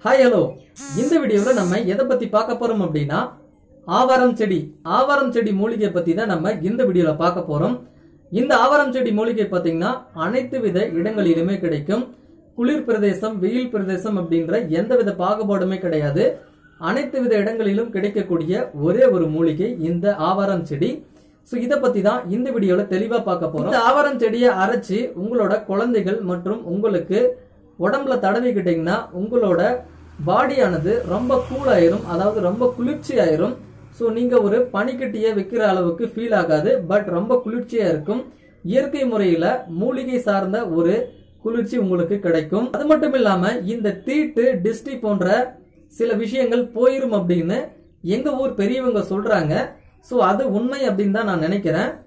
hi hello இந்த வீடியோவில் நம்ம எதை பத்தி பார்க்க போறோம் அப்படின்னா ஆவாரம் செடி ஆவாரம் செடி மூலிகை பத்தி தான் நம்ம இந்த வீடியோல பார்க்க போறோம் இந்த ஆவாரம் செடி மூலிகை பார்த்தீங்கன்னா அனைத்து வித இடங்களிலுமே கிடைக்கும் குளிர் பிரதேசம் வெயில் பிரதேசம் அப்படின்ற எந்தவித பாகுபாடுமே கிடையாது அனைத்து வித இடங்களிலும் கிடைக்கக்கூடிய ஒரே ஒரு மூலிகை இந்த ஆவாரம் செடி ஸோ இதை பத்தி தான் இந்த வீடியோல தெளிவா பார்க்க போறோம் இந்த ஆவாரம் செடியை அரைச்சு உங்களோட குழந்தைகள் மற்றும் உங்களுக்கு உடம்புல தடவிக்கிட்டீங்கன்னா உங்களோட பாடியானது ரொம்ப கூல் ஆயிரும் அதாவது ரொம்ப குளிர்ச்சி ஆயிரும் ஸோ நீங்க ஒரு பனிக்கட்டியை வைக்கிற அளவுக்கு ஃபீல் ஆகாது பட் ரொம்ப குளிர்ச்சியா இருக்கும் இயற்கை முறையில மூலிகை சார்ந்த ஒரு குளிர்ச்சி உங்களுக்கு கிடைக்கும் அது மட்டும் இல்லாம இந்த தீட்டு டிஸ்டி போன்ற சில விஷயங்கள் போயிரும் அப்படின்னு எங்க ஊர் பெரியவங்க சொல்றாங்க ஸோ அது உண்மை அப்படின்னு தான் நான் நினைக்கிறேன்